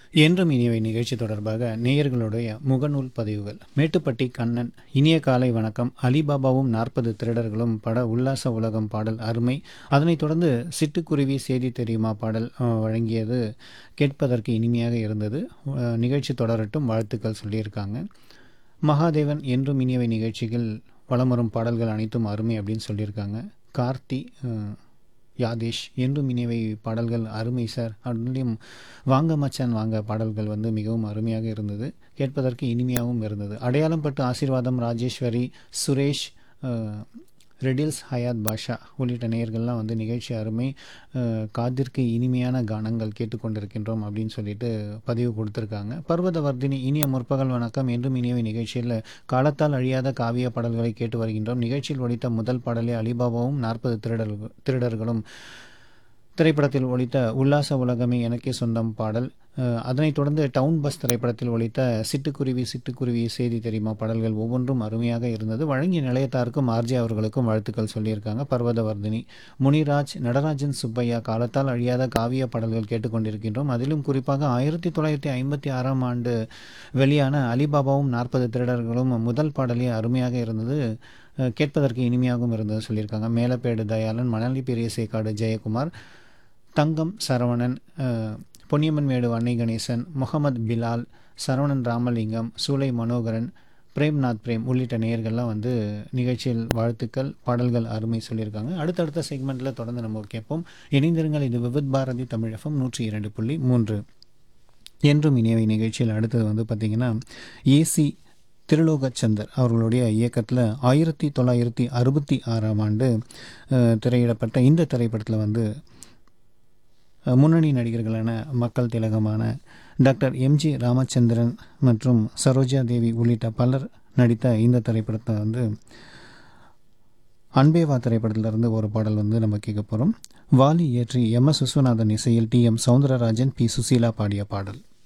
என்றும் இனியவை நிகழ்ச்சி தொடர்பாக நேயர்களுடைய முகநூல் பதிவுகள் மேட்டுப்பட்டி கண்ணன் இனிய காலை வணக்கம் அலிபாபாவும் நாற்பது திருடர்களும் பட உல்லாச உலகம் பாடல் அருமை அதனைத் தொடர்ந்து சிட்டுக்குருவி செய்தி தெரியுமா பாடல் அஹ், வழங்கியது கேட்பதற்கு இனிமையாக இருந்தது அஹ், நிகழ்ச்சி தொடரட்டும் வாழ்த்துக்கள் சொல்லியிருக்காங்க மகாதேவன் என்றும் இனியவை நிகழ்ச்சிகள் வலம் வரும் பாடல்கள் அனைத்தும் அருமை அப்படின்னு சொல்லியிருக்காங்க கார்த்தி அஹ், யாதேஷ் என்றும் இனியவை பாடல்கள் அருமை சார் அதுலேயும் வாங்க மச்சான் வாங்க பாடல்கள் வந்து மிகவும் அருமையாக இருந்தது கேட்பதற்கு இனிமையாகவும் இருந்தது அடையாளம் பட்டு ஆசீர்வாதம் ராஜேஸ்வரி சுரேஷ் அஹ், ரெடில்ஸ் ஹயாத் பாஷா உள்ளிட்ட நேயர்கள்லாம் வந்து நிகழ்ச்சி அருமை அஹ், காதிற்கு இனிமையான கானங்கள் கேட்டுக்கொண்டிருக்கின்றோம் அப்படின்னு சொல்லிட்டு பதிவு கொடுத்துருக்காங்க பர்வதவர்தினி இனிய முற்பகல் வணக்கம் என்றும் இனியவை நிகழ்ச்சியில் காலத்தால் அழியாத காவிய பாடல்களை கேட்டு வருகின்றோம் நிகழ்ச்சியில் ஒலித்த முதல் பாடலே அலிபாபாவும் நாற்பது திருடர்கள் திருடர்களும் திரைப்படத்தில் ஒலித்த உல்லாச உலகமே எனக்கே சொந்தம் பாடல் அஹ், அதனைத் தொடர்ந்து டவுன் பஸ் திரைப்படத்தில் ஒலித்த சிட்டுக்குருவி சிட்டுக்குருவி செய்தி தெரியுமா பாடல்கள் ஒவ்வொன்றும் அருமையாக இருந்தது வழங்கிய நிலையத்தாருக்கும் ஆர்ஜே அவர்களுக்கும் வாழ்த்துக்கள் சொல்லியிருக்காங்க பர்வதவர்தினி முனிராஜ் நடராஜன் சுப்பையா காலத்தால் அழியாத காவிய பாடல்கள் கேட்டுக்கொண்டிருக்கின்றோம் அதிலும் குறிப்பாக ஆயிரத்தி தொள்ளாயிரத்தி ஐம்பத்தி ஆறாம் ஆண்டு வெளியான அலிபாபாவும் நாற்பது திருடர்களும் முதல் பாடலே அருமையாக இருந்தது அஹ், கேட்பதற்கு இனிமையாகவும் இருந்தது சொல்லியிருக்காங்க மேலப்பேடு தயாளன் மணலி பெரிய சேக்காடு ஜெயக்குமார் தங்கம் சரவணன் அஹ், பொன்னியம்மன் மேடு அன்னை கணேசன் முகமது பிலால் சரவணன் ராமலிங்கம் சூலை மனோகரன் பிரேம்நாத் பிரேம் உள்ளிட்ட நேயர்கள்லாம் வந்து நிகழ்ச்சியில் வாழ்த்துக்கள் பாடல்கள் அருமை சொல்லியிருக்காங்க அடுத்தடுத்த செக்மெண்ட்டில் தொடர்ந்து நம்ம கேட்போம் இணைந்திருங்கள் இது விவித் பாரதி தமிழகம் நூற்றி இரண்டு புள்ளி மூன்று என்றும் இனியவை நிகழ்ச்சியில் அடுத்தது வந்து பார்த்திங்கன்னா ஏசி திருலோகச்சந்தர் அவர்களுடைய இயக்கத்தில் ஆயிரத்தி தொள்ளாயிரத்தி அறுபத்தி ஆறாம் ஆண்டு அஹ், திரையிடப்பட்ட இந்த திரைப்படத்தில் வந்து அஹ், முன்னணி நடிகர்களான மக்கள் திலகமான டாக்டர் எம்ஜி ராமச்சந்திரன் மற்றும் சரோஜா தேவி உள்ளிட்ட பலர் நடித்த இந்த திரைப்படத்தை வந்து அன்பேவா திரைப்படத்திலிருந்து ஒரு பாடல் வந்து நம்ம கேட்க போகிறோம் வாலி இயற்றி எம் எஸ் விஸ்வநாதன் இசையில் T M Soundararajan P Susheela பாடிய பாடல்